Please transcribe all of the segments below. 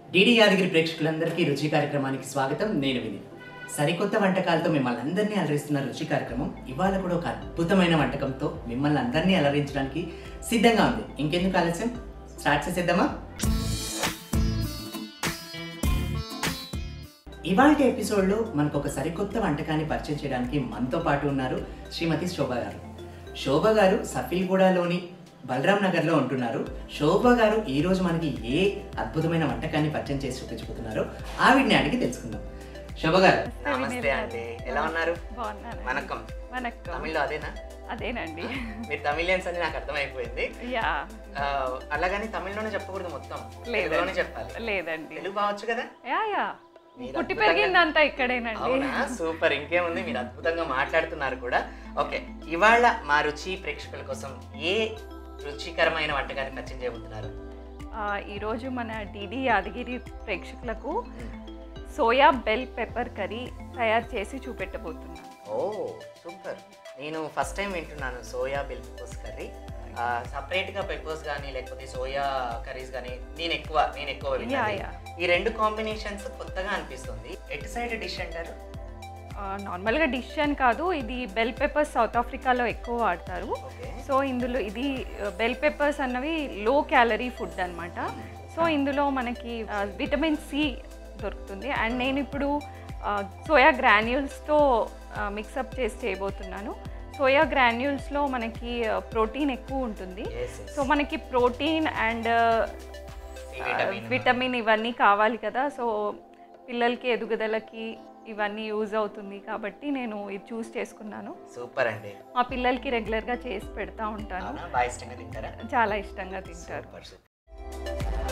DD Yadagiri ప్రేక్షకులందరికీ రుచి కార్యక్రమానికి స్వాగతం నేను విని సరికొత్త వంటకాలతో మిమ్మల్ని అందరినీ అలరిస్తున్న రుచి కార్యక్రమం ఇవాళ కూడా ఒక అద్భుతమైన వంటకంతో మిమ్మల్ని అందరినీ అలరించడానికి సిద్ధంగా ఉంది ఇంకెందుకు ఆలస్యం స్టార్ట్ చేసేద్దామా ఇవాళ ఎపిసోడ్లో మనకు ఒక సరికొత్త వంటకాన్ని పరిచయం చేయడానికి మనతో పాటు ఉన్నారు శ్రీమతి శోభ గారు శోభ గారు సఫీల్గూడలోని బలరాం నగర్లో ఉంటున్నారు శోభ గారు ఈ రోజు మనకి ఏ అద్భుతమైన వంటకాన్ని పరిచయం చేసి చూపించబోతున్నారో ఆవిడ్ని అడిగి తెలుసుకుందాం శోభ గారు నమస్తే అండి ఎలా ఉన్నారు బాగున్నాను వనక్కం వనక్కం తమిళ్లో అదేనా అదేనండి మీరు తమిళియన్స్ అని నాకు అర్థమైపోయింది యా ఆ, అలాగని తమిళ్లోనే చెప్పకూడదు మొత్తం లేదండి. తెలుగులోనే చెప్పాలి లేదండి తెలుగు బావచ్చు కదా యా యా మీరు పుట్టి అద్భుతంగా- పెరిగిందంతా ఇక్కడేనండి అవునా సూపర్ ఇంకేముంది మీరు అద్భుతంగా మాట్లాడుతున్నారు కూడా ఓకే ఇవాళ మా రుచి ప్రేక్షకుల కోసం ఏ రుచికరమైన వంటకాన్ని పరిచయం చేయబోతున్నారు ఆ, ఈరోజు మన డిడి యాదగిరి ప్రేక్షకులకు సోయా బెల్ పెప్పర్ కర్రీ తయారు చేసి చూపెట్టబోతున్నాను ఓ సూపర్ నేను ఫస్ట్ టైం వింటున్నాను సోయా బిల్ పెప్పర్స్ కర్రీ సపరేట్గా పెప్పర్స్ కానీ లేకపోతే సోయా కర్రీస్ కానీ నేను ఎక్కువ నేను ఎక్కువ యా విన్నాను యా ఈ రెండు కాంబినేషన్స్ కొత్తగా అనిపిస్తుంది ఎటు సైడ్ డిష్ అంటారు నార్మల్గా డిష్ అని కాదు ఇది బెల్ పెప్పర్స్ సౌత్ ఆఫ్రికాలో ఎక్కువ వాడతారు ఓకే సో ఇందులో ఇది బెల్ పెప్పర్స్ అన్నవి లో క్యాలరీ ఫుడ్ అన్నమాట సో ఇందులో మనకి విటమిన్ సి దొరుకుతుంది అండ్ నేను ఇప్పుడు సోయా గ్రాన్యూల్స్తో మిక్సప్ చేసి చేయబోతున్నాను సోయా గ్రాన్యూల్స్లో మనకి ప్రోటీన్ ఎక్కువ ఉంటుంది సో మనకి ప్రోటీన్ అండ్ విటమిన్ ఇవన్నీ కావాలి కదా సో పిల్లలకి ఎదుగుదలకి ఇవన్నీ యూజ్ అవుతుంది కాబట్టి నేను ఇది చూస్ చేసుకున్నాను సూపర్ అండి మా పిల్లలకి రెగ్యులర్గా చేసి పెడతా ఉంటాను అవునా బాగా ఇష్టంగా తింటారా చాలా ఇష్టంగా తింటారు సూపర్ సూపర్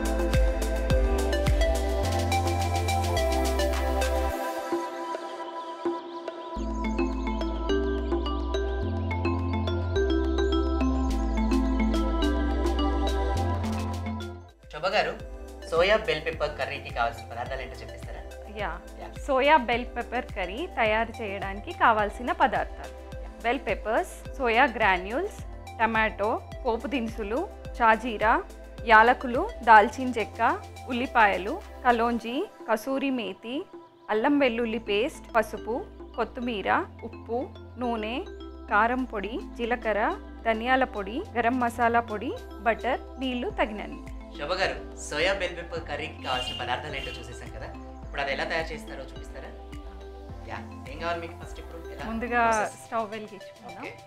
శోభ గారు సోయా బెల్ పెప్పర్ కర్రీకి కావాల్సిన పదార్థాలు ఏంటో చెప్పిస్తారా yeah Yeah. Soya bell pepper curry తయారు చేయడానికి కావాల్సిన పదార్థాలు bell peppers soya granules tomato పోపు దినుసులు షాజీరా యాలకులు దాల్చిన చెక్క ఉల్లిపాయలు కలోంజీ కసూరి మేతి అల్లం వెల్లుల్లి పేస్ట్ పసుపు కొత్తిమీర ఉప్పు నూనె కారం పొడి జీలకర్ర ధనియాల పొడి గరం మసాలా పొడి బటర్ నీళ్లు తగినన్ని శోభ గారు సోయా బెల్ పెప్పర్ కర్రీకి కావాల్సిన పదార్థాలు ఏంటో చూసేసాం కదా ఇప్పుడు అది ఎలా తయారు చేస్తారో చూపిస్తారా యా ఏం కావాలి మీకు ఫస్ట్ ఇప్పుడు ఎలా ముందుగా Process. స్టవ్ వెలిగించుకుందాం ఓకే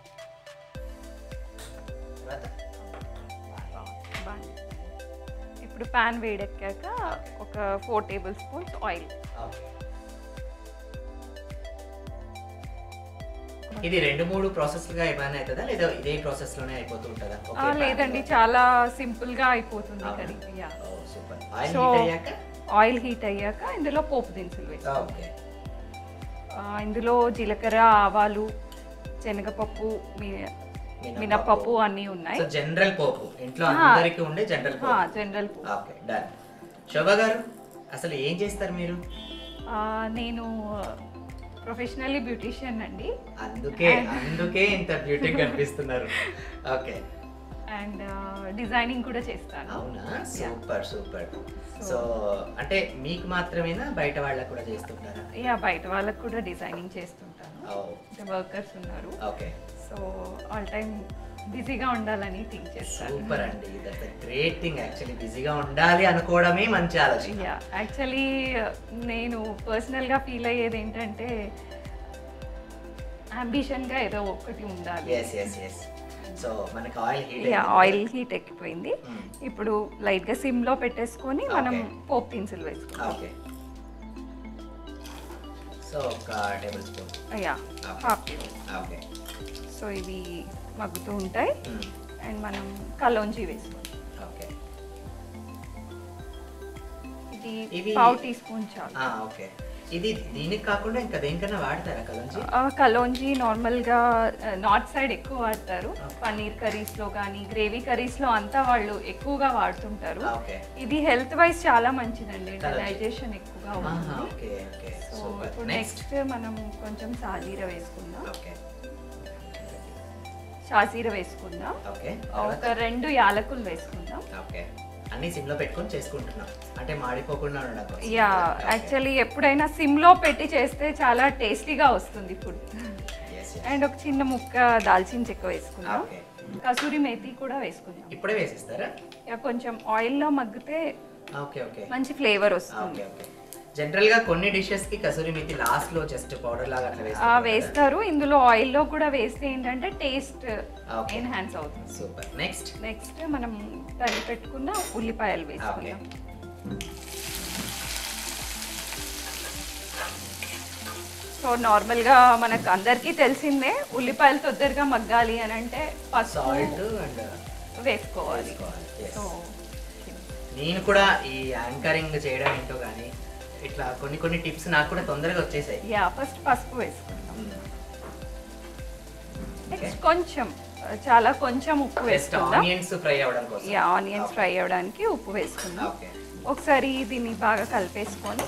తర్వాత బాగుంది. ఇప్పుడు ప్యాన్ వేడెక్కాక ఒక four table tablespoons oil okay. ఇది రెండు మూడు ప్రాసెస్లుగా ఏమైనా అవుతుందా లేదా ఇదే ప్రాసెస్ లోనే అయిపోతూ ఉంటుందా ఆ, ఒకే pan లేదండి లో? చాలా సింపుల్ గా అయిపోతుంది అవునా? కర్రీ యా ఓ, సూపర్ ఆయిల్ So- హీట్ అయ్యాక ఆయిల్ హీట్ అయ్యాక ఇందులో పోపు దినుసులు వేస్తాం ఓకే ఆ, ఇందులో జీలకర్ర ఆవాలు శనగపప్పు మీ- మినపప్పు అన్నీ ఉన్నాయి సో జనరల్ పోపు ఇంట్లో ఆ. అందరికీ ఉండే జనరల్ పోపు జనరల్ ఓకే డన్ శోభ గారు అసలు ఏం చేస్తారు మీరు నేను ప్రొఫెషనల్లీ బ్యూటీషియన్ అండి అందుకే అందుకే ఇంత బ్యూటీ కనిపిస్తున్నారు ఓకే అండ్ డిజైనింగ్ కూడా చేస్తాను అవునా సూపర్ సూపర్ సో అంటే మీకు మాత్రమేనా బయట వాళ్ళకు కూడా చేస్తుంటారా యా బయట వాళ్ళకు కూడా డిజైనింగ్ చేస్తుంటాను ఓ, వర్కర్స్ ఉన్నారు ఓకే సో ఆల్ టైమ్ బిజీగా ఉండాలని థింక్ చేస్తాను సూపర్ అండి దట్స్ గ్రేట్ థింగ్ యాక్చువల్లీ బిజీగా ఉండాలి అనుకోవడమే మంచి ఆలోచన యా యాక్చువల్లీ నేను పర్సనల్గా ఫీల్ అయ్యేది ఏంటంటే అంబిషన్గా ఏదో ఒకటి ఉండాలి ఎస్ ఎస్ ఎస్ సో మనకి oil heat yeah oil heat ఎక్కిపోయింది ఇప్పుడు లైట్గా సిమ్లో పెట్టేసుకొని మనం Okay. పోపు దినుసులు వేసుకుంటాం ఓకే సో ఒక table tablespoon yeah half tea okay so ఇవి మగ్గుతూ ఉంటాయి అండ్ మనం కలోంజీ వేసుకుంటాం ఓకే ఇది ఇవి- పావు టీ స్పూన్ చాలు ఓకే ఇది దీనికి కాకుండా ఇంకా దేనికన్నా వాడతారా కలంజీ ఆ, కలోంజీ నార్మల్గా నార్త్ సైడ్ ఎక్కువ వాడతారు పన్నీర్ కర్రీస్లో కానీ గ్రేవీ కర్రీస్లో అంతా వాళ్ళు ఎక్కువగా వాడుతుంటారు ఓకే ఇది హెల్త్ వైజ్ చాలా మంచిదండి కలోంజీ. డైజెషన్ ఎక్కువగా ఆహా, ఉంటుంది ఓకే ఓకే సో సూపర్ ఇప్పుడు నెక్స్ట్ నెక్స్ట్ మనం కొంచెం సాజీర వేసుకుందాం ఓకే షాజీర వేసుకుందాం ఓకే ఒక రెండు యాలకులు వేసుకుందాం ఓకే అన్ని సిమ్ లో పెట్టుకొని చేసుకుంటున్నాం అంటే మాడిపోకుండా ఉండడం కోసం. Yeah Okay. యాక్చువల్లీ ఎప్పుడైనా సిమ్లో పెట్టి చేస్తే చాలా టేస్టీగా వస్తుంది ఫుడ్ Yes, yes. అండ్ ఒక చిన్న ముక్క దాల్చిన చెక్క వేసుకుందాం Okay. కసూరి మేతి కూడా వేసుకుందాం ఇప్పుడే వేసిస్తారా యా, కొంచెం ఆయిల్లో మగ్గితే ఓకే ఓకే మంచి ఫ్లేవర్ వస్తుంది ఓకే ఓకే జనరల్ గా కొన్ని డిషెస్ కి కసూరి మెతి లాస్ట్ లో జస్ట్ పౌడర్ లాగా అట్లా ఆ, వేస్తారు కదా. వేస్తారు ఇందులో ఆయిల్లో కూడా వేస్తే ఏంటంటే టేస్ట్ Okay. ఎన్హాన్స్ అవుతుంది సూపర్ నెక్స్ట్ నెక్స్ట్ మనం తల్లి పెట్టుకున్న ఉల్లిపాయలు ఓకే వేసుకుందాం సో నార్మల్గా మనకు అందరికీ తెలిసిందే ఉల్లిపాయలు తొందరగా మగ్గాలి అని అంటే పసుపు సాల్ట్ అండ్ వేసుకోవాలి వేసుకోవాలి yes. సో నేను కూడా ఈ యాంకరింగ్ చేయడం ఏంటో కానీ ఇట్లా కొన్ని కొన్ని టిప్స్ నాకు కూడా తొందరగా వచ్చేసాయి యా ఫస్ట్ పసుపు వేసుకుందాం ఓకే నెక్స్ట్ కొంచెం చాలా కొంచెం ఉప్పు జస్ట్ వేసుకుందాం ఆనియన్స్ ఫ్రై అవ్వడం కోసం యా ఆనియన్స్ ఫ్రై అవ్వడానికి ఉప్పు వేసుకుందాం ఓకే ఒకసారి దీన్ని బాగా కలిపేసుకొని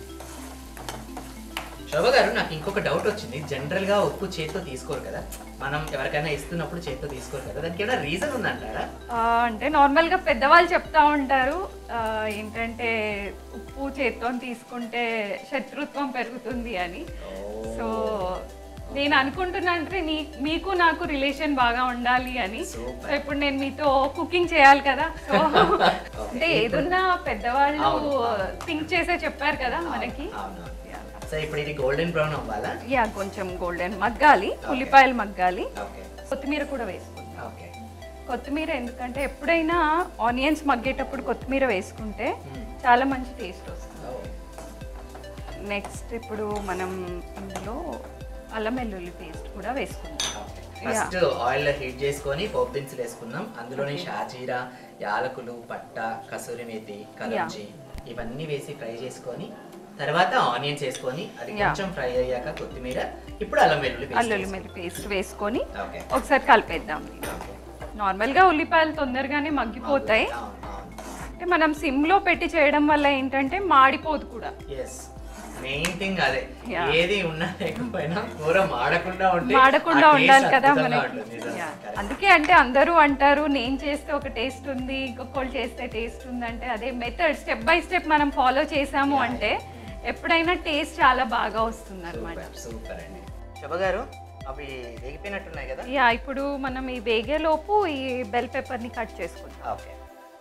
శోభ గారు నాకు ఇంకొక డౌట్ వచ్చింది జనరల్ గా ఉప్పు చేతితో తీసుకోరు కదా మనం ఎవరికైనా ఇస్తున్నప్పుడు చేతితో తీసుకోరు కదా దానికి ఏమైనా రీజన్ ఉందంటారా ఆ, అంటే నార్మల్గా పెద్దవాళ్ళు చెప్తా ఉంటారు ఆ, ఏంటంటే ఉప్పు చేత్తో తీసుకుంటే శత్రుత్వం పెరుగుతుంది అని సో నేను అనుకుంటున్నా అంటే నీ మీకు నాకు రిలేషన్ బాగా ఉండాలి అని Super. సో ఇప్పుడు నేను మీతో కుకింగ్ చేయాలి కదా సో అంటే ఏదున్నా పెద్దవాళ్ళు అవును, అవును. థింక్ చేసే చెప్పారు కదా మనకి అవును సో ఇప్పుడు ఇది గోల్డెన్ బ్రౌన్ అవ్వాలా యా కొంచెం గోల్డెన్ మగ్గాలి ఉల్లిపాయలు మగ్గాలి ఓకే కొత్తిమీర కూడా వేసుకుందాం ఓకే కొత్తిమీర ఎందుకంటే ఎప్పుడైనా ఆనియన్స్ మగ్గేటప్పుడు కొత్తిమీర వేసుకుంటే చాలా మంచి టేస్ట్ వస్తుంది నెక్స్ట్ ఇప్పుడు మనం ఇందులో అల్లం వెల్లుల్లి పేస్ట్ కూడా వేసుకుందాం ఫస్ట్ ఆయిల్ హీట్ చేసుకొని పోపు దినుసులు వేసుకుందాం అందులోని షాజీరా యాలకులు పట్ట కసూరి మేతి కలంజీ ఇవన్నీ వేసి ఫ్రై చేసుకొని తర్వాత ఆనియన్స్ వేసుకొని అది Yeah. కొంచెం ఫ్రై అయ్యాక కొత్తిమీర ఇప్పుడు అల్లం వెల్లుల్లి paste అల్లుల్లి వేసుకో- మీద పేస్ట్ వేసుకొని ఓకే ఒకసారి కలిపేద్దాం ఓకే. నార్మల్గా ఉల్లిపాయలు తొందరగానే మగ్గిపోతాయి అవును, అవును. అంటే మనం సిమ్లో పెట్టి చేయడం వల్ల ఏంటంటే మాడిపోదు కూడా ఎస్ మెయిన్ థింగ్ అదే Yeah. ఏది ఉన్నా లేకపోయినా కూర మాడకుండా ఉంటే మాడకుండా ఆ taste ఉండాలి కదా అద్భుతంగా మనకి ఉంటుంది, నిజం. Yeah. Correct. అందుకే అంటే అందరూ అంటారు నేను చేస్తే ఒక టేస్ట్ ఉంది ఇంకొకళ్ళు చేస్తే టేస్ట్ ఉంది అంటే అదే మెథడ్ స్టెప్ బై స్టెప్ మనం ఫాలో చేసాము Yeah. అంటే ఎప్పుడైనా టేస్ట్ చాలా బాగా వస్తుంది అనమాట సూపర్ సూపర్ అండి శుభ గారు అవి వేగిపోయినట్టున్నాయి కదా యా ఇప్పుడు మనం ఈ వేగేలోపు ఈ బెల్ పెప్పర్ని కట్ చేసుకుందాం ఓకే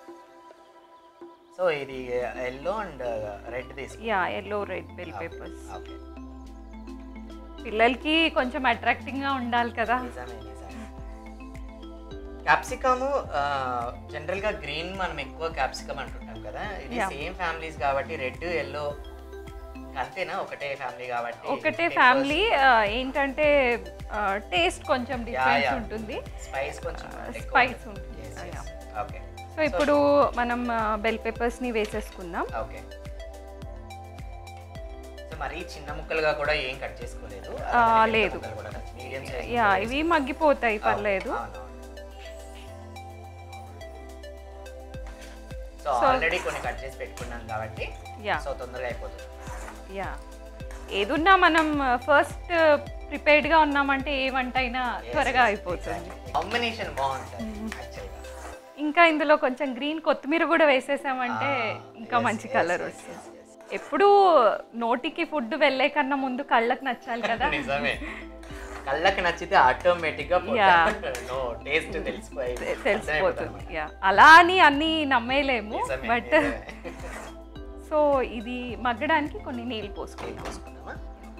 సో ఇది ఎల్లో అండ్ రెడ్ తీసుకు yeah yellow red bell peppers okay పిల్లలకి కొంచెం అట్రాక్టింగ్ గా ఉండాలి కదా నిజమే నిజమే క్యాప్సికమ్ జనరల్ గా గ్రీన్ మనం ఎక్కువ క్యాప్సికమ్ అంటుంటాం కదా ఇది Yeah. సేమ్ ఫ్యామిలీస్ కాబట్టి రెడ్ ఎల్లో అంతేనా ఒకటే ఫ్యామిలీ కాబట్టి ఒకటే ఫ్యామిలీ ఏంటంటే టేస్ట్ కొంచెం డిఫరెన్స్ yeah. ఉంటుంది స్పైస్ కొంచెం స్పైస్ ఉంటుంది Yeah. ఓకే సో ఇప్పుడు మనం బెల్ పెప్పర్స్ ని వేసేసుకుందాం ఓకే సో మరీ చిన్న ముక్కలుగా కూడా ఏం కట్ చేసుకోలేదు ఆ, లేదు. మీడియం యా ఇవి మగ్గిపోతాయి పర్లేదు సో So- ఆల్రెడీ కొన్ని కట్ చేసి పెట్టుకున్నాం కాబట్టి యా సో తొందరగా అయిపోతుంది యా ఏదున్నా మనం ఫస్ట్ ప్రిపేర్డ్ గా ఉన్నామంటే ఏ వంట అయినా త్వరగా అయిపోతుంది కాంబినేషన్ బాగుంటుంది యాక్చువల్గా ఇంకా ఇందులో కొంచెం గ్రీన్ కొత్తిమీర కూడా వేసేసామంటే Ah, ఇంకా yes, మంచి yes, కలర్ yes, వస్తుంది yes, yes. ఎప్పుడు నోటికి ఫుడ్ వెళ్ళే కన్నా ముందు కళ్ళకి నచ్చాలి కదా నిజమే కళ్ళకి నచ్చితే ఆటోమేటిక్ గా Yeah. నో టేస్ట్ తెలిసిపోయి తె- తెలిసిపోతుంది యా అలా అని అన్ని నమ్మేయలేము నిజమే, బట్ నిజమే. సో ఇది మగ్గడానికి కొన్ని నీళ్ళు పోసుకుందాం పోసుకుందామా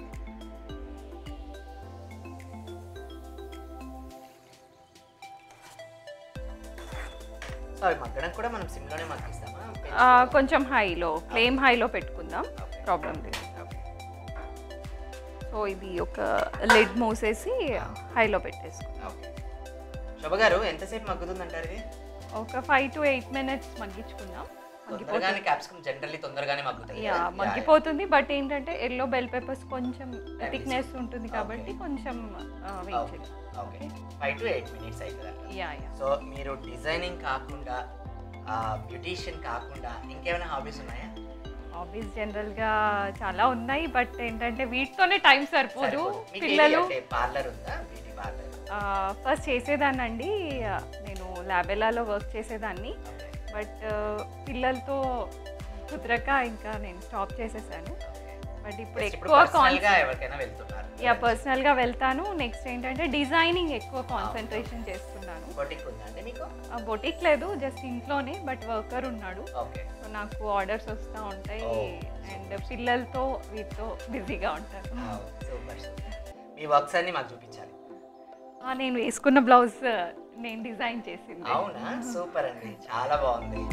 సో అవి మగ్గడం కూడా మనం సిమ్లోనే మగ్గిస్తామా ఆ, కొంచెం హైలో ఫ్లేమ్ హైలో పెట్టుకుందాం Okay. ప్రాబ్లం లేదు ఓకే సో ఇది ఒక లిడ్ మూసేసి హైలో పెట్టేసుకుందాం ఓకే శోభ గారు ఎంతసేపు మగ్గుతుంది అంటారు ఇది ఒక ఫైవ్ టు ఎయిట్ మినిట్స్ మగ్గించుకుందాం తొందరగానే మగ్గిపోతుంది క్యాప్సికమ్ జనరల్లీ తొందరగానే మగ్గుతుంది యా కదా? Yeah, మగ్గిపోతుంది బట్ ఏంటంటే ఎల్లో బెల్ పెప్పర్స్ కొంచెం That is- థిక్నెస్ ఉంటుంది కాబట్టి Okay. కొంచెం yeah. వెయిట్ ఓకే చేయాలి okay five to eight minutes అవుతుంది అంటారు యా యా సో మీరు డిజైనింగ్ కాకుండా బ్యూటీషియన్ కాకుండా ఇంకేమైనా హాబీస్ ఉన్నాయా హాబీస్ జనరల్ గా చాలా ఉన్నాయి బట్ ఏంటంటే వీటితోనే టైం సరిపోదు సరిపోదు. మీకు ఏది పిల్లలు అంటే పార్లర్ ఉందా బ్యూటీ పార్లర్ ఫస్ట్ చేసేదాన్నండి ఆ, నేను ల్యాబెలాలో వర్క్ చేసేదాన్ని బట్ పిల్లలతో కుదరక ఇంకా నేను స్టాప్ చేసేసాను బట్ ఇప్పుడు Just ఇప్పుడు ఎక్కువ personal గా కాన్ ఎవరికైనా వెళ్తున్నారు యా పర్సనల్గా వెళ్తాను నెక్స్ట్ ఏంటంటే డిజైనింగ్ ఎక్కువ కాన్సన్ట్రేషన్ చేస్తున్నాను బొటిక్ ఉందా అండి మీకు బొటిక్ లేదు జస్ట్ ఇంట్లోనే బట్ వర్కర్ ఉన్నాడు ఓకే సో నాకు ఆర్డర్స్ వస్తూ ఉంటాయి Oh, అండ్ పిల్లలతో వీటితో బిజీగా ఉంటాను సూపర్ మీ వర్క్స్ అన్ని మాకు చూపించాలి ఆ, నేను వేసుకున్న బ్లౌజ్ నేను డిజైన్ చేసింది అవునా సూపర్ అండి చాలా బాగుంది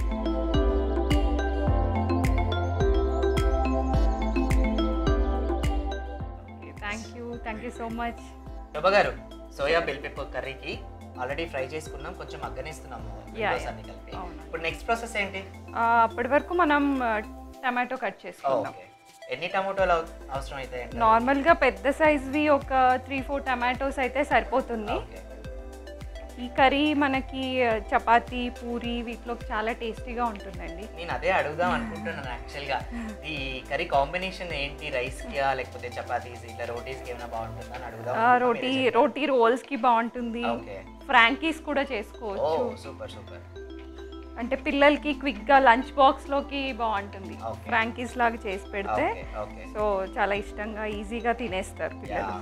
thank you thank you so much Shobha గారు సోయా బెల్ పెప్పర్ కర్రీకి ఆల్రెడీ ఫ్రై చేసుకున్నాం కొంచెం మగ్గనిస్తున్నాము Yeah, windows yeah. అన్ని కలిపి అవును. ఇప్పుడు నెక్స్ట్ ప్రాసెస్ ఏంటి అప్పటి వరకు మనం టమాటో కట్ చేసుకుందాం ఓకే ఎన్ని టమాటోలు అవ- అవసరం అయితే నార్మల్గా పెద్ద సైజ్వి ఒక త్రీ ఫోర్ టమాటోస్ అయితే సరిపోతుంది ఓకే ఈ కర్రీ మనకి ఆ, చపాతీ పూరి వీటిలోకి చాలా టేస్టీగా ఉంటుందండి నేను అదే అడుగుదాం అనుకుంటున్నాను యాక్చువల్గా ఈ కర్రీ కాంబినేషన్ ఏంటి రైస్ కి లేకపోతే చపాతీస్ ఇట్లా రోటీస్ కి ఏమైనా బాగుంటుందా అని అడుగుదాం ఆ, రోటీ రోటీ రోల్స్కి బాగుంటుంది ఓకే ఫ్రాంకీస్ కూడా ఓ చేసుకోవచ్చు సూపర్ సూపర్ అంటే పిల్లలకి క్విక్గా లంచ్ బాక్స్లోకి బాగుంటుంది Okay. ఫ్రాంకీస్ లాగా చేసి పెడితే ఓకే ఓకే సో చాలా ఇష్టంగా ఈజీగా తినేస్తారు పిల్లలు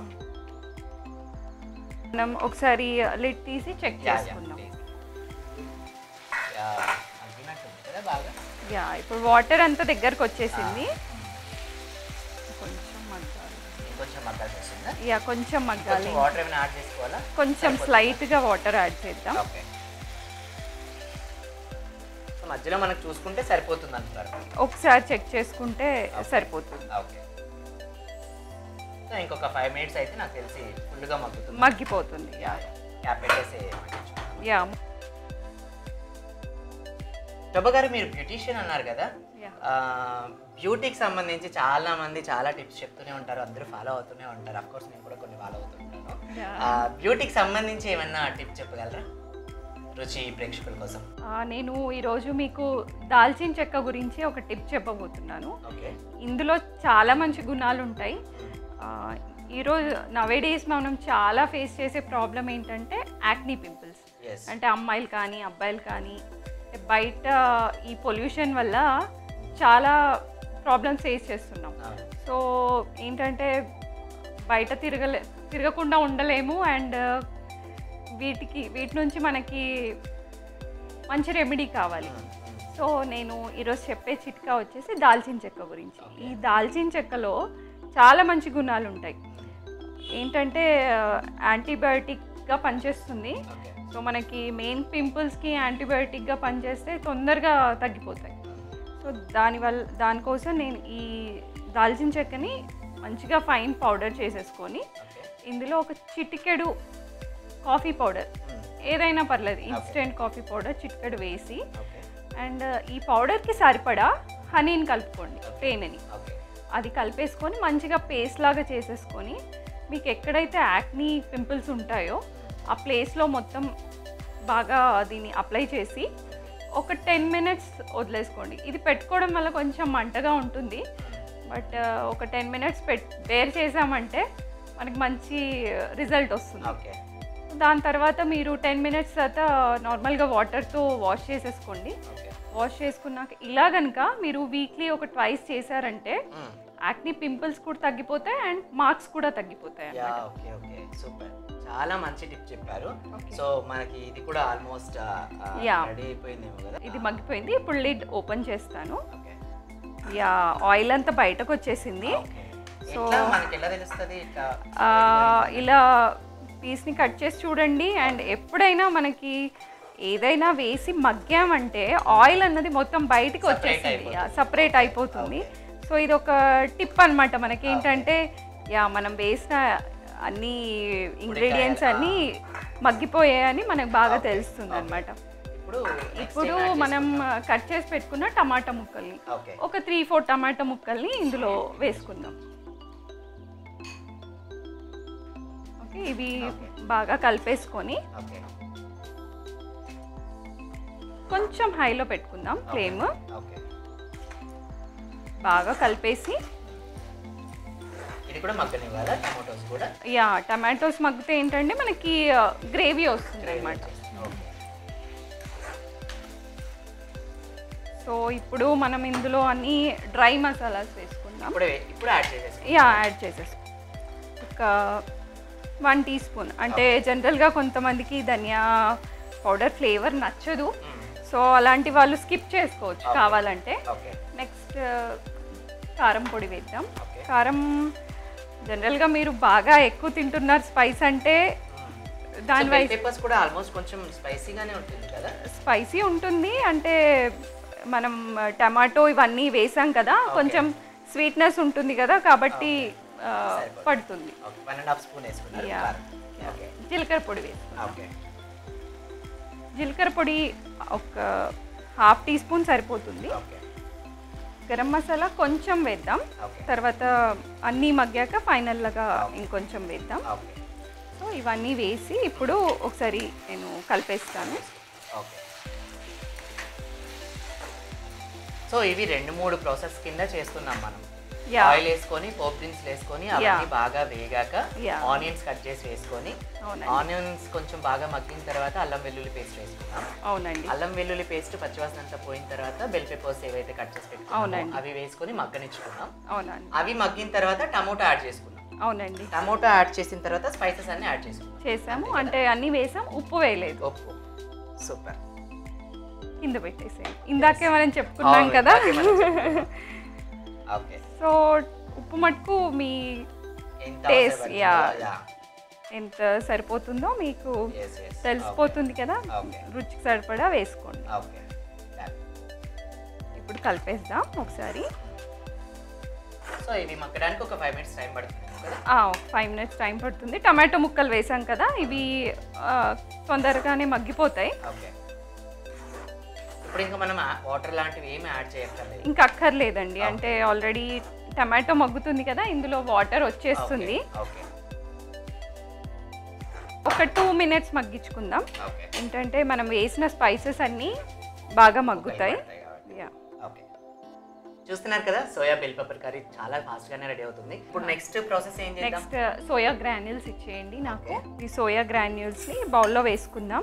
మనం ఒకసారి లిడ్ తీసి చెక్ చేసుకుందాం కదా బాగా యా ఇప్పుడు వాటర్ అంతా దగ్గరకు వచ్చేసింది కొంచెం మగ్గాలి ఇంకొంచెం మగ్గాల్సి వస్తుందా యా కొంచెం మగ్గాలి కొంచెం వాటర్ ఏమైనా యాడ్ చేసుకోవాలా కొంచెం స్లైట్గా వాటర్ యాడ్ చేద్దాం ఓకే సో మధ్యలో మనకు చూసుకుంటే సరిపోతుంది అంటారు ఒకసారి చెక్ చేసుకుంటే సరిపోతుంది ఓకే సో ఇంకొక ఫైవ్ మినిట్స్ అయితే నాకు తెలిసి ఫుల్గా మగ్గుతుంది మగ్గిపోతుంది యా క్యాప్ పెట్టేసి యా శోభ గారు మీరు బ్యూటీషియన్ అన్నారు కదా యా బ్యూటీకి సంబంధించి చాలా మంది చాలా టిప్స్ చెప్తూనే ఉంటారు అందరూ ఫాలో అవుతూనే ఉంటారు అఫ్ కోర్స్ నేను కూడా కొన్ని ఫాలో అవుతుంటాను Yeah. బ్యూటీకి సంబంధించి ఏమన్నా టిప్ చెప్పగలరా రుచి ప్రేక్షకుల కోసం ఆ, నేను ఈరోజు మీకు దాల్చిన చెక్క గురించి ఒక టిప్ చెప్పబోతున్నాను ఓకే ఇందులో చాలా మంచి గుణాలు ఉంటాయి ఆ, ఈరోజు నవేడేస్ మనం చాలా ఫేస్ చేసే ప్రాబ్లం ఏంటంటే యాక్నీ పింపుల్స్ ఎస్ అంటే అమ్మాయిలు కానీ అబ్బాయిలు కానీ బయట ఈ పొల్యూషన్ వల్ల చాలా ప్రాబ్లమ్స్ ఫేస్ చేస్తున్నాం సో ఏంటంటే బయట తిరగలే తిరగకుండా ఉండలేము అండ్ వీటికి వీటి నుంచి మనకి మంచి రెమెడీ కావాలి సో నేను ఈరోజు చెప్పే చిట్కా వచ్చేసి దాల్చిన చెక్క గురించి ఈ దాల్చిన చెక్కలో చాలా మంచి గుణాలు ఉంటాయి ఏంటంటే యాంటీబయాటిక్గా పనిచేస్తుంది ఓకే సో మనకి మెయిన్ పింపుల్స్కి యాంటీబయాటిక్గా పనిచేస్తే తొందరగా తగ్గిపోతాయి సో దానివల్ల దానికోసం నేను ఈ దాల్చిన చెక్కని మంచిగా ఫైన్ పౌడర్ చేసేసుకొని ఓకే ఇందులో ఒక చిటికెడు కాఫీ పౌడర్ ఏదైనా పర్లేదు ఇన్స్టెంట్ కాఫీ పౌడర్ చిటికెడు వేసి ఓకే అండ్ ఈ పౌడర్కి సరిపడా హనీని కలుపుకోండి తేనెని ఓకే అది కలిపేసుకొని మంచిగా పేస్ట్ లాగా చేసేసుకొని మీకు ఎక్కడైతే యాక్నీ పింపుల్స్ ఉంటాయో ఆ ప్లేస్లో మొత్తం బాగా దీన్ని అప్లై చేసి ఒక టెన్ మినిట్స్ వదిలేసుకోండి ఇది పెట్టుకోవడం వల్ల కొంచెం మంటగా ఉంటుంది బట్ ఒక టెన్ మినిట్స్ పెట్ బేర్ చేసామంటే మనకి మంచి రిజల్ట్ వస్తుంది ఓకే దాని తర్వాత మీరు టెన్ మినిట్స్ తర్వాత నార్మల్గా వాటర్తో వాష్ చేసేసుకోండి ఓకే వాష్ చేసుకున్నాక ఇలా కనుక మీరు వీక్లీ ఒక ట్వైస్ చేశారంటే యాక్ని పింపుల్స్ కూడా తగ్గిపోతాయి అండ్ మార్క్స్ కూడా తగ్గిపోతాయి యా అన్నమాట ఓకే ఓకే సూపర్ చాలా మంచి టిప్ చెప్పారు Okay. సో మనకి ఇది కూడా ఆల్మోస్ట్ Yeah. రెడీ అయిపోయిందేమో కదా ఇది మగ్గిపోయింది ఇప్పుడు లిడ్ ఓపెన్ చేస్తాను ఓకే యా ఆయిల్ అంతా బయటకు వచ్చేసింది ఓకే So- ఎట్లా మనకి ఎలా తెలుస్తుంది ఇట్లా ఆ, ఇలా పీస్ని కట్ చేసి చూడండి అండ్ ఎప్పుడైనా మనకి ఏదైనా వేసి మగ్గామంటే ఆయిల్ అన్నది మొత్తం బయటికి Separate వచ్చేసింది అయిపోతుంది. సపరేట్ అయిపోతుంది Okay. సో ఇది ఒక టిప్ అనమాట మనకి ఏంటంటే యా మనం వేసిన అన్ని ఇంగ్రీడియంట్స్ అన్నీ మగ్గిపోయాయని మనకు బాగా Okay. తెలుస్తుంది అనమాట ఇప్పుడు next ఇప్పుడు ఏం add మనం చేసుకుందాం? కట్ చేసి పెట్టుకున్న టమాటా ముక్కల్ని ఓకే ఒక త్రీ ఫోర్ టమాటా ముక్కల్ని ఇందులో వేసుకుందాం ఓకే ఇవి Okay. బాగా కలిపేసుకొని ఓకే కొంచెం హైలో పెట్టుకుందాం ఫ్లేమ్ ఓకే బాగా కలిపేసి ఇది కూడా మగ్గనివ్వాలా టమాటోస్ కూడా యా టమాటోస్ మగ్గితే ఏంటంటే మనకి గ్రేవీ వస్తుంది అనమాట ఓకే సో ఇప్పుడు మనం ఇందులో అన్ని డ్రై మసాలాస్ వేసుకుందాం ఇప్పుడు ఇప్పుడు యాడ్ చేసేసి యా యాడ్ చేసేసుకో ఒక వన్ టీ స్పూన్ అంటే జనరల్గా కొంతమందికి ధనియా పౌడర్ ఫ్లేవర్ నచ్చదు సో అలాంటి వాళ్ళు స్కిప్ చేసుకోవచ్చు Okay. కావాలంటే ఓకే నెక్స్ట్ కారం పొడి వేద్దాం Okay. కారం జనరల్గా మీరు బాగా ఎక్కువ తింటున్నారు స్పైస్ అంటే దాని వైజ్ పేపర్స్ కూడా ఆల్మోస్ట్ కొంచెం స్పైసీగానే ఉంటుంది కదా స్పైసీ ఉంటుంది అంటే మనం టమాటో ఇవన్నీ వేసాం కదా కొంచెం స్వీట్నెస్ ఉంటుంది కదా కాబట్టి ఆ, సరిపోతుంది. పడుతుంది okay one and half spoon వేసుకున్నారు Yeah. కారం. ఓకే జీలకర్ర పొడి వేస్తాం ఓకే జీలకర్ర పొడి ఒక హాఫ్ టీ స్పూన్ సరిపోతుంది ఓకే గరం మసాలా కొంచెం వేద్దాం ఓకే తర్వాత అన్నీ మగ్గాక ఫైనల్గా ఇంకొంచెం వేద్దాం ఓకే సో ఇవన్నీ వేసి ఇప్పుడు ఒకసారి నేను కలిపేస్తాను ఓకే సో ఇవి రెండు మూడు ప్రాసెస్ కింద చేస్తున్నాం మనం Yeah. ఆయిల్ వేసుకొని పోప్ దినుసులు వేసుకొని అవన్నీ బాగా వేగాక Yeah. ఆనియన్స్ కట్ చేసి వేసుకొని అవునండి ఆనియన్స్ కొంచెం బాగా మగ్గిన తర్వాత అల్లం వెల్లుల్లి పేస్ట్ వేసుకున్నాం అవునండి అల్లం వెల్లుల్లి పేస్ట్ పచ్చివాసన అంతా పోయిన తర్వాత బెల్ పెప్పర్స్ ఏవైతే కట్ చేసి పెట్టుకున్నామో అవునండి. అవి వేసుకొని మగ్గనిచ్చుకున్నాం అవునండి అవి మగ్గిన తర్వాత టమోటా యాడ్ చేసుకున్నాం అవునండి టమోటా యాడ్ చేసిన తర్వాత స్పైసెస్ అన్ని యాడ్ చేసుకున్నాం చేసాము అంటే అన్నీ వేసాం ఉప్పు వేయలేదు ఉప్పు సూపర్ కింద పెట్టేసేయండి ఇందాకే మనం చెప్పుకున్నాం కదా ఓకే సో ఉప్పు మటుకు మీ ఎంత Taste, అవసరం yeah. పడుతుందో, yeah. ఎంత సరిపోతుందో మీకు Yes, yes. తెలిసిపోతుంది కదా Okay. రుచికి సరిపడా వేసుకోండి ఓకే Done. ఇప్పుడు కలిపేద్దాం ఒకసారి సో ఇవి మగ్గడానికి ఒక ఫైవ్ మినిట్స్ టైం పడుతుంది కదా ఫైవ్ మినిట్స్ టైం పడుతుంది టమాటో ముక్కలు వేసాం కదా ఇవి ఆ, తొందరగానే మగ్గిపోతాయి ఓకే ఇప్పుడు ఇంకా మనం వాటర్ లాంటివి ఏమి యాడ్ చేయక్కర్లేదు ఇంకా అక్కర్లేదండి అంటే ఆల్రెడీ టమాటో మగ్గుతుంది కదా ఇందులో వాటర్ వచ్చేస్తుంది ఓకే ఒక టూ మినిట్స్ మగ్గించుకుందాం ఓకే ఏంటంటే మనం వేసిన స్పైసెస్ అన్నీ బాగా మగ్గుతాయి పడతాయి కాబట్టి. యా ఓకే చూస్తున్నారు కదా సోయా బెల్ పెప్పర్ కర్రీ చాలా ఫాస్ట్ గానే రెడీ అవుతుంది ఇప్పుడు నెక్స్ట్ ప్రాసెస్ ఏం చేద్దాం నెక్స్ట్ సోయా గ్రాన్యూల్స్ ఇచ్చేయండి నాకు ఈ సోయా గ్రాన్యూల్స్ని బౌల్లో వేసుకుందాం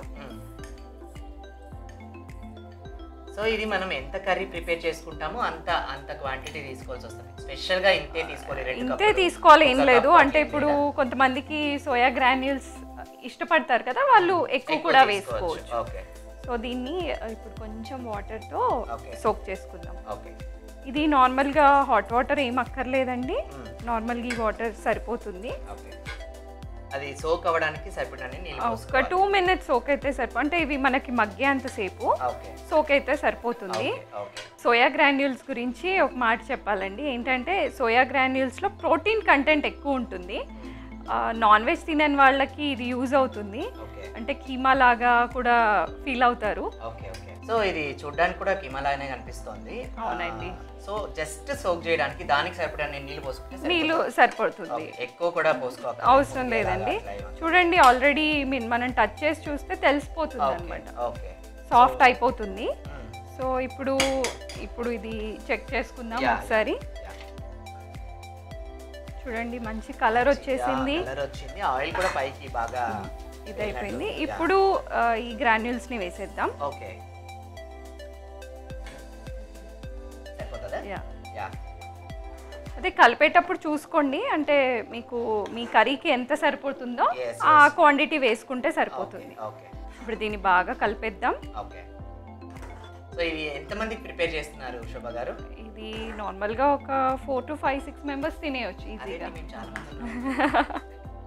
సో ఇది మనం ఎంత కర్రీ ప్రిపేర్ చేసుకుంటామో అంత అంత క్వాంటిటీ తీసుకోవాల్సి వస్తుంది స్పెషల్ గా ఇంతే తీసుకోవాలి రెండు ఇంతే కప్పులు. తీసుకోవాలి ఏం ఒక లేదు కప్పు అంటే అట్లా ఇప్పుడు లేదా? కొంతమందికి సోయా గ్రాన్యూల్స్ ఇష్టపడతారు కదా వాళ్ళు ఎక్కువ ఎక్కువ కూడా తీసుకోవచ్చు. వేసుకోవచ్చు ఓకే సో దీన్ని ఆ, ఇప్పుడు కొంచెం వాటర్తో Okay. సోక్ చేసుకుందాం ఓకే ఇది నార్మల్గా హాట్ వాటర్ ఏం అక్కర్లేదండి మ్మ్. నార్మల్గా ఈ వాటర్ సరిపోతుంది ఓకే అది సోక్ అవ్వడానికి సరిపడని నీళ్ళు ఒక పోసుకోవాలి. టూ మినిట్స్ సోక్ అయితే సరిపో అంటే ఇవి మనకి మగ్గేంతసేపు ఓకే సోక్ అయితే సరిపోతుంది ఓకే ఓకే సోయా గ్రాన్యూల్స్ గురించి ఒక మాట చెప్పాలండి ఏంటంటే సోయా గ్రాన్యూల్స్లో ప్రోటీన్ కంటెంట్ ఎక్కువ ఉంటుంది నాన్ వెజ్ తినని వాళ్ళకి ఇది యూజ్ అవుతుంది ఓకే అంటే కీమా లాగా కూడా ఫీల్ అవుతారు ఓకే ఓకే సో ఇది చూడడానికి కూడా హిమాలయనే కనిపిస్తోంది అవునండి. సో జస్ట్ సోక్ చేయడానికి దానికి సరిపడా నీళ్ళు పోసుకుంటే సరిపోతుంది. నీళ్ళు సరిపడుతుంది ఓకే, ఎక్కువ కూడా పోసుకోవాలి అవసరం లేదండి చూడండి ఆల్రెడీ మనం టచ్ చేసి చూస్తే తెలిసిపోతుంది అనమాట ఓకే సాఫ్ట్ అయిపోతుంది మ్మ్. సో ఇప్పుడు ఇప్పుడు ఇది చెక్ చేసుకుందాం Yeah, ఒకసారి Yeah. చూడండి మంచి కలర్ వచ్చేసింది కలర్ వచ్చింది ఆయిల్ కూడా పైకి బాగా ఇది అయిపోయింది వెళ్ళినట్టు. ఇప్పుడు ఆ, ఈ గ్రాన్యూల్స్ ని వేసేద్దాం Yeah. ఓకే సరిపోతుందా యా యా అదే కలిపేటప్పుడు చూసుకోండి అంటే మీకు మీ కర్రీకి ఎంత సరిపోతుందో Yes, ఆ క్వాంటిటీ వేసుకుంటే సరిపోతుంది ఓకే ఇప్పుడు దీన్ని బాగా కలిపేద్దాం ఓకే సో ఇవి ఎంతమందికి ప్రిపేర్ చేస్తున్నారు శోభ గారు ఇది నార్మల్గా ఒక four to five six members తినేయచ్చు అదే ఈజీగా మేము చాలా మంది ఉన్నాం.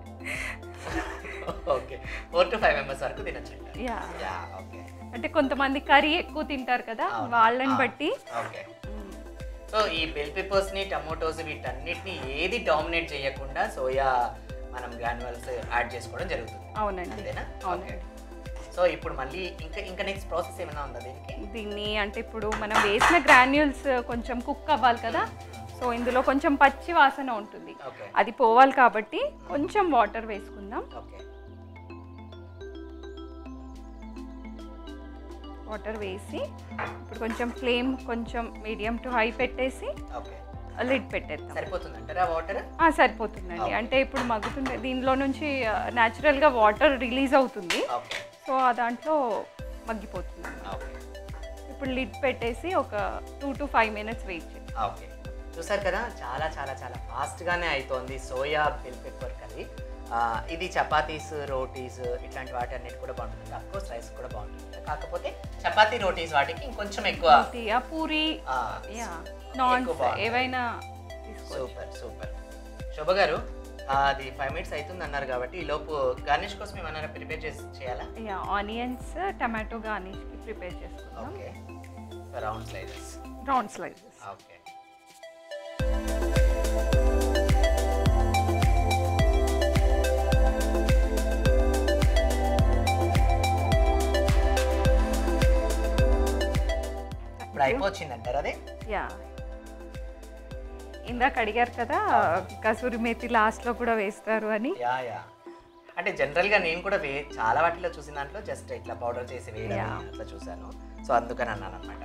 Okay four to five members వరకు తినచ్చు యా యా ఓకే అంటే కొంతమంది కర్రీ ఎక్కువ తింటారు కదా అవును. వాళ్ళని ఆ. బట్టి ఓకే సో ఈ బెల్ పెప్పర్స్ ని టమోటోస్ వీటన్నిటిని ఏది డామినేట్ చేయకుండా సోయా మనం గ్రాన్యువల్స్ యాడ్ చేసుకోవడం జరుగుతుంది అవునండి అంతేనా ఓకే అవునండి సో ఇప్పుడు మళ్ళీ ఇంకా ఇంకా నెక్స్ట్ ప్రాసెస్ ఏమైనా ఉందా దీనికి దీన్ని అంటే ఇప్పుడు మనం వేసిన గ్రాన్యూల్స్ కొంచెం కుక్ అవ్వాలి కదా సో ఇందులో కొంచెం పచ్చి వాసన ఉంటుంది ఓకే అది పోవాలి కాబట్టి కొంచెం వాటర్ వేసుకుందాం ఓకే వాటర్ వేసి ఇప్పుడు కొంచెం ఫ్లేమ్ కొంచెం మీడియం టు హై పెట్టేసి ఓకే లిడ్ పెట్టేద్దాం సరిపోతుందంటారా వాటర్ ఆ, సరిపోతుందండి అంటే ఇప్పుడు మగ్గుతుంది దీనిలో నుంచి న్యాచురల్గా వాటర్ రిలీజ్ అవుతుంది ఓకే సో ఆ దాంట్లో మగ్గిపోతుంది ఓకే ఇప్పుడు లిడ్ పెట్టేసి ఒక two to five minutes wait చేయాలి ఓకే చూసారు కదా చాలా చాలా చాలా ఫాస్ట్గానే అవుతోంది సోయా బెల్ పెప్పర్ కర్రీ ఆ, ఇది చపాతీస్ రోటీస్ ఇట్లాంటి వాటి అన్నిటి కూడా బాగుంటుంది అఫ్కోర్స్ రైస్ కూడా బాగుంటుంది కాకపోతే చపాతీ రోటీస్ వాటికి ఇంకొంచెం ఎక్కువ యా పూరి ఆ, యా నాన్ ఎక్కువ బాగుంటుంది. ఏవైనా తీసుకోవచ్చు సూపర్ సూపర్ శోభ గారు ఆ, అది ఫైవ్ మినిట్స్ అవుతుంది అన్నారు కాబట్టి ఈ లోపు గార్నిష్ కోసం ఏమన్నా ప్రిపేర్ చేసి చేయాలా యా ఆనియన్స్ టమాటో గార్నిష్కి ప్రిపేర్ చేసుకుందాం okay round slices round slices okay ఇప్పుడు అయిపోవచ్చింది అంటారు అదే యా ఇందాక అడిగారు కదా కసూరి మేతి లాస్ట్లో కూడా వేస్తారు అని యా యా అంటే జనరల్గా నేను కూడా వే చాలా వాటిలో చూసిన దాంట్లో జస్ట్ ఇట్లా పౌడర్ చేసి వేయడం Yeah. అట్లా చూసాను సో అందుకని అన్నాను అనమాట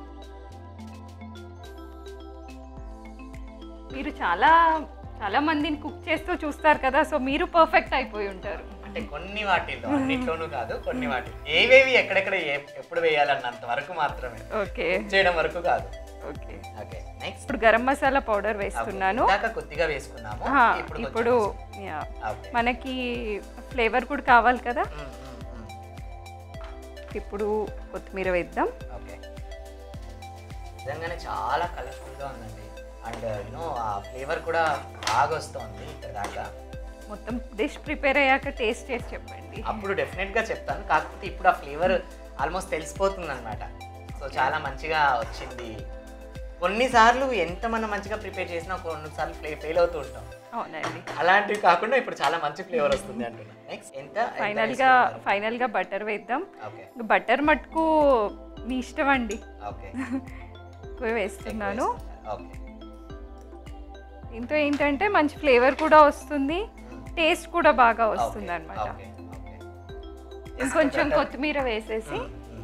మీరు చాలా చాలా మందిని కుక్ చేస్తూ చూస్తారు కదా సో మీరు పర్ఫెక్ట్ అయిపోయి ఉంటారు అంటే కొన్ని వాటిల్లో అన్నిట్లోనూ కాదు కొన్ని వాటి ఏవేవి ఎక్కడెక్కడ ఏ- ఎప్పుడు వేయాలన్నంత వరకు మాత్రమే ఓకే చేయడం వరకు కాదు ఓకే ఓకే నెక్స్ట్ ఇప్పుడు గరం మసాలా పౌడర్ వేస్తున్నాను ఇందాక కొద్దిగా వేసుకున్నాము ఆ, ఇప్పుడు ఇప్పుడు కొంచెం యా ఓకే మనకి ఫ్లేవర్ కూడా కావాలి కదా మ్మ్, మ్మ్, మ్మ్. ఇప్పుడు కొత్తిమీర వేద్దాం ఓకే నిజంగానే చాలా కలర్ఫుల్గా ఉందండి అండ్ యూనో ఆ ఫ్లేవర్ కూడా బాగా వస్తుంది ఇక్కడ దాకా మొత్తం డిష్ ప్రిపేర్ అయ్యాక టేస్ట్ చేసి చెప్పండి అప్పుడు డెఫినెట్గా చెప్తాను కాకపోతే ఇప్పుడు ఆ ఫ్లేవర్ ఆల్మోస్ట్ తెలిసిపోతుంది అనమాట సో చాలా మంచిగా వచ్చింది కొన్నిసార్లు ఎంత మనం మంచిగా ప్రిపేర్ చేసినా కొన్నిసార్లు ఫ్లే ఫెయిల్ అవుతూ ఉంటాం అవునండి అలాంటివి కాకుండా ఇప్పుడు చాలా మంచి ఫ్లేవర్ వస్తుంది అంటున్నా నెక్స్ట్ ఎంత ఫైనల్ గా ఫైనల్ గా బటర్ వేద్దాం ఓకే బటర్ మటుకు మీ ఇష్టం అండి ఓకే ఎక్కువ వేస్తున్నాను ఓకే దీంతో ఏంటంటే మంచి ఫ్లేవర్ కూడా వస్తుంది టేస్ట్ కూడా బాగా వస్తుంది అనమాట ఓకే ఓకే ఇంకొంచెం కొత్తిమీర వేసేసి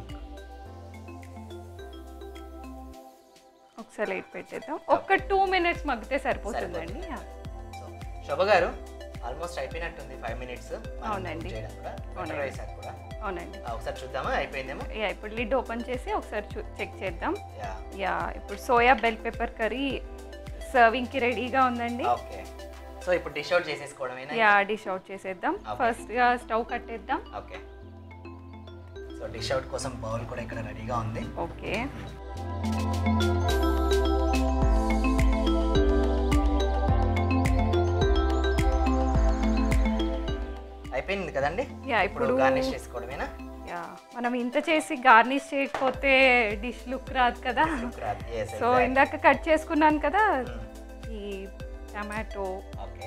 ఒకసారి లైట్ పెట్టేద్దాం ఒక్క టూ మినిట్స్ మగ్గితే సరిపోతుందండి యా. సో శోభ గారు ఆల్మోస్ట్ అయిపోయినట్టుంది ఫైవ్ మినిట్స్ అవునండి. చేయడం కూడా అవునండి. బటర్ వేసాక కూడా అవునండి ఆ, ఒకసారి చూద్దామా అయిపోయిందేమో యా ఇప్పుడు లిడ్ ఓపెన్ చేసి ఒకసారి చూ చెక్ చేద్దాం యా యా ఇప్పుడు సోయా బెల్ పెప్పర్ కర్రీ సర్వింగ్కి రెడీగా ఉందండి ఓకే సో ఇప్పుడు డిష్ అవుట్ చేసేసుకోవడమేనా యా డిష్ అవుట్ చేసేద్దాం Okay. ఫస్ట్గా స్టవ్ కట్టేద్దాం ఓకే సో డిష్ అవుట్ కోసం బౌల్ కూడా ఇక్కడ రెడీగా ఉంది ఓకే అయిపోయింది కదండి యా ఇప్పుడు ఇప్పుడు గార్నిష్ చేసుకోవడమేనా యా మనం ఇంత చేసి గార్నిష్ చేయకపోతే డిష్ లుక్ రాదు కదా లుక్ రాదు ఎస్ సో ఇందాక కట్ చేసుకున్నాను కదా ఈ టమాటో ఓకే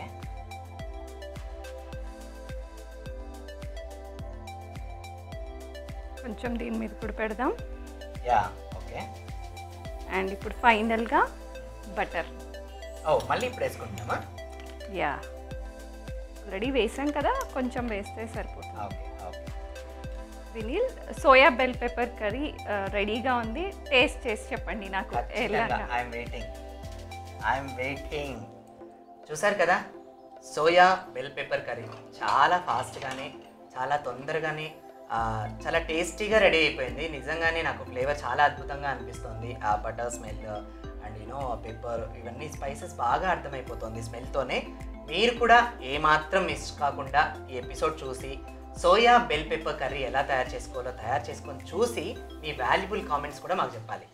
కొంచెం దీని మీద కూడా పెడదాం యా ఓకే అండ్ ఇప్పుడు ఫైనల్గా బటర్ ఓ మళ్ళీ ఇప్పుడు వేసుకుంటామా యా ఆల్రెడీ వేసాం కదా కొంచెం వేస్తే సరిపోతుంది ఓకే ఓకే వినిల్ సోయా బెల్ పెప్పర్ కర్రీ రెడీగా ఉంది టేస్ట్ చేసి చెప్పండి నాకు ఎలాగా ఐఎమ్ వెయిటింగ్ ఐఎమ్ వెయిటింగ్ చూసారు కదా సోయా బెల్ పెప్పర్ కర్రీ చాలా ఫాస్ట్గానే చాలా తొందరగానే ఆ, చాలా టేస్టీగా రెడీ అయిపోయింది నిజంగానే నాకు ఫ్లేవర్ చాలా అద్భుతంగా అనిపిస్తుంది ఆ butter smell and you know pepper ఇవన్నీ స్పైసెస్ బాగా అర్థమైపోతుంది స్మెల్తోనే మీరు కూడా ఏమాత్రం మిస్ కాకుండా ఈ ఎపిసోడ్ చూసి సోయా బెల్ పెప్పర్ కర్రీ ఎలా తయారు చేసుకోవాలో తయారు చేసుకొని చూసి మీ వాల్యుబుల్ కామెంట్స్ కూడా మాకు చెప్పాలి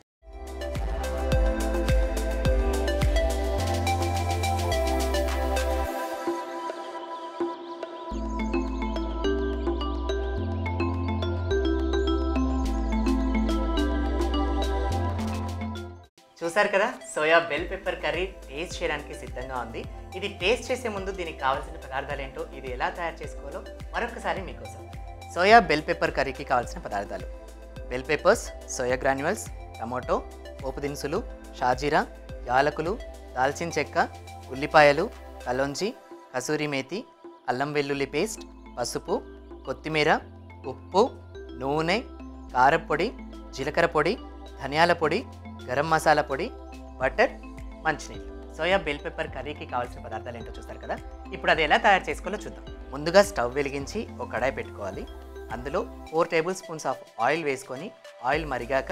చూసారు కదా soya bell pepper curry taste చేయడానికి సిద్ధంగా ఉంది ఇది టేస్ట్ చేసే ముందు దీనికి కావాల్సిన పదార్థాలు ఏంటో ఇది ఎలా తయారు చేసుకోవాలో మరొకసారి మీకోసం సోయా బెల్ పెప్పర్ కర్రీకి కావాల్సిన పదార్థాలు bell peppers soya granules tomato పోపు దినుసులు షాజీరా యాలకులు దాల్చిన చెక్క ఉల్లిపాయలు కలోంజి కసూరి మేతి అల్లం వెల్లుల్లి పేస్ట్ పసుపు కొత్తిమీర ఉప్పు నూనె కారపొడి జీలకర్ర పొడి ధనియాల పొడి గరం మసాలా పొడి బటర్ మంచినీళ్ళు సోయా బెల్ పెప్పర్ కర్రీకి కావాల్సిన పదార్థాలు ఏంటో చూస్తారు కదా ఇప్పుడు అది ఎలా తయారు చేసుకోవాలో చూద్దాం ముందుగా స్టవ్ వెలిగించి ఒక కడాయి పెట్టుకోవాలి అందులో four table spoons of oil వేసుకొని ఆయిల్ మరిగాక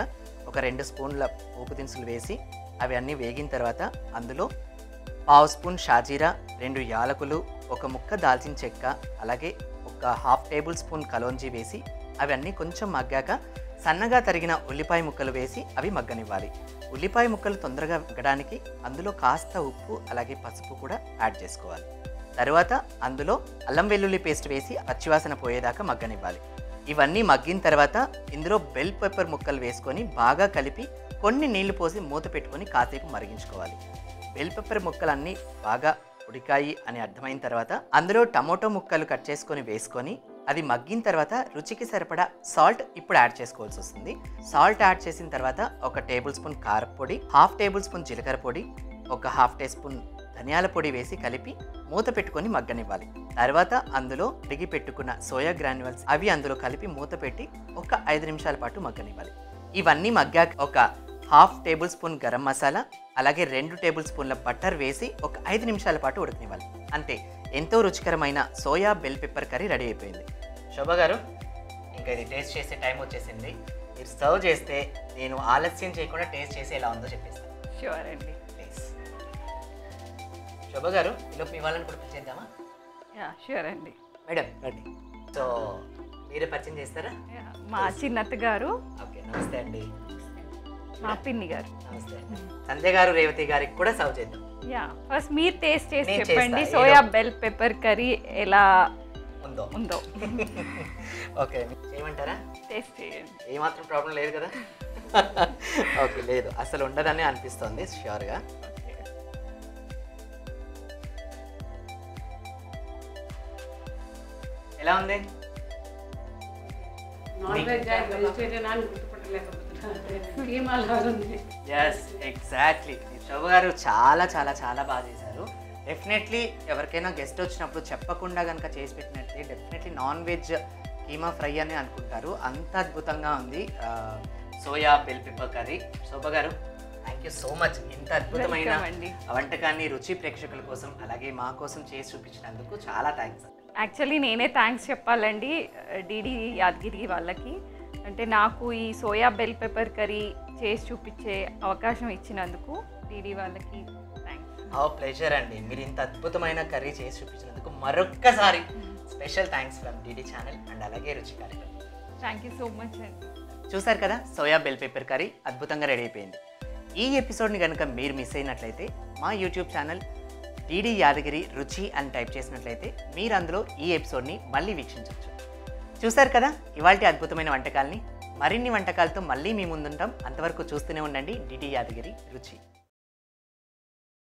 ఒక రెండు స్పూన్ల పోపు దినుసులు వేసి అవి అన్నీ వేగిన తర్వాత అందులో పావు స్పూన్ షాజీరా రెండు యాలకులు ఒక ముక్క దాల్చిన చెక్క అలాగే ఒక హాఫ్ టేబుల్ స్పూన్ కలోంజీ వేసి అవి అన్నీ కొంచెం మగ్గాక సన్నగా తరిగిన ఉల్లిపాయ ముక్కలు వేసి అవి మగ్గనివ్వాలి ఉల్లిపాయ ముక్కలు తొందరగా మగ్గడానికి అందులో కాస్త ఉప్పు అలాగే పసుపు కూడా యాడ్ చేసుకోవాలి తర్వాత అందులో అల్లం వెల్లుల్లి పేస్ట్ వేసి పచ్చివాసన పోయేదాకా మగ్గనివ్వాలి ఇవన్నీ మగ్గిన తర్వాత ఇందులో బెల్ పెప్పర్ ముక్కలు వేసుకొని బాగా కలిపి కొన్ని నీళ్లు పోసి మూత పెట్టుకొని కాసేపు మరిగించుకోవాలి బెల్ పెప్పర్ ముక్కలన్నీ బాగా ఉడికాయి అని అర్థమైన తర్వాత అందులో టమోటో ముక్కలు కట్ చేసుకొని వేసుకొని అది మగ్గిన తర్వాత రుచికి సరిపడా సాల్ట్ ఇప్పుడు యాడ్ చేసుకోవాల్సి వస్తుంది సాల్ట్ యాడ్ చేసిన తర్వాత ఒక టేబుల్ స్పూన్ కారపొడి హాఫ్ టేబుల్ స్పూన్ జీలకర్ర పొడి ఒక హాఫ్ టీ స్పూన్ ధనియాల పొడి వేసి కలిపి మూత పెట్టుకొని మగ్గనివ్వాలి తర్వాత అందులో డిగి పెట్టుకున్న సోయా గ్రాన్యువల్స్ అవి అందులో కలిపి మూత పెట్టి ఒక ఐదు నిమిషాల పాటు మగ్గనివ్వాలి ఇవన్నీ మగ్గాక ఒక half table spoon garam masala అలాగే రెండు టేబుల్ స్పూన్ల బటర్ వేసి ఒక ఐదు నిమిషాల పాటు ఉడకనివ్వాలి అంతే ఎంతో రుచికరమైన soya bell pepper curry ready అయిపోయింది శోభ గారు ఇంకా ఇది టేస్ట్ చేసే టైం వచ్చేసింది మీరు సర్వ్ చేస్తే నేను ఆలస్యం చేయకుండా టేస్ట్ చేసి ఎలా ఉందో చెప్పేస్తాను షూర్ అండి ప్లీజ్ శోభ గారు ఈలోపు ఇవ్వాలని కూడా చేద్దామా యా షూర్ అండి మేడం రండి సో మీరే పరిచయం చేస్తారా Yeah, మా చిన్నత్త గారు ఓకే నమస్తే అండి మా పిన్ని గారు నమస్తే అండి సంధ్య గారు రేవతి గారికి కూడా సర్వ్ చేద్దాం యా ఫస్ట్ మీరు టేస్ట్ చేసి నేను చెప్పండి చేస్తా, సోయా ఏదో- బెల్ పెప్పర్ కర్రీ ఎలా ఉందో ఉందో ఓకే చేయమంటారా టేస్ట్ చేయండి ఏమాత్రం ప్రాబ్లం లేదు కదా ఓకే లేదు అసలు ఉండదని అనిపిస్తుంది ష్యూర్గా ఎలా ఉంది నాన్ వెజ్ అండ్ వెజిటేరియన్ అని గుర్తుపట్టలేకపోతున్నాను కీమా లాగా ఉంది ఎస్ ఎగ్జాక్ట్లీ శోభ గారు చాలా చాలా చాలా బాగా చేశారు డెఫినెట్లీ ఎవరికైనా గెస్ట్ వచ్చినప్పుడు చెప్పకుండా కనుక చేసి పెట్టినట్లయితే definitely non veg keema fry అని అనుకుంటారు అంత అద్భుతంగా ఉంది soya bell pepper curry Shobha గారు థ్యాంక్ యూ సో మచ్ ఇంత అద్భుతమైన Welcome అండి. వంటకాన్ని రుచి ప్రేక్షకుల కోసం అలాగే మా కోసం చేసి చూపించినందుకు చాలా థ్యాంక్స్ యాక్చువల్లీ నేనే థ్యాంక్స్ చెప్పాలండి డిడి యాదగిరి వాళ్ళకి అంటే నాకు ఈ సోయా బెల్ పెప్పర్ కర్రీ చేసి చూపించే అవకాశం ఇచ్చినందుకు డిడి వాళ్ళకి థ్యాంక్స్ ఆ ప్లెజర్ అండి మీరు ఇంత అద్భుతమైన కర్రీ చేసి చూపించినందుకు మరొక్కసారి special thanks from DD channel and అలాగే రుచి కార్యక్రమం థ్యాంక్ యూ సో మచ్ అండి చూసారు కదా సోయా బెల్ పేపర్ కర్రీ అద్భుతంగా రెడీ అయిపోయింది ఈ ఎపిసోడ్ని కనుక మీరు మిస్ అయినట్లయితే మా యూట్యూబ్ ఛానల్ డిడి యాదగిరి రుచి అని టైప్ చేసినట్లయితే మీరు అందులో ఈ ఎపిసోడ్ని మళ్ళీ వీక్షించవచ్చు చూసారు కదా ఇవాళ అద్భుతమైన వంటకాల్ని మరిన్ని వంటకాలతో మళ్ళీ మీ ముందుంటాం అంతవరకు చూస్తూనే ఉండండి డిడి యాదగిరి రుచి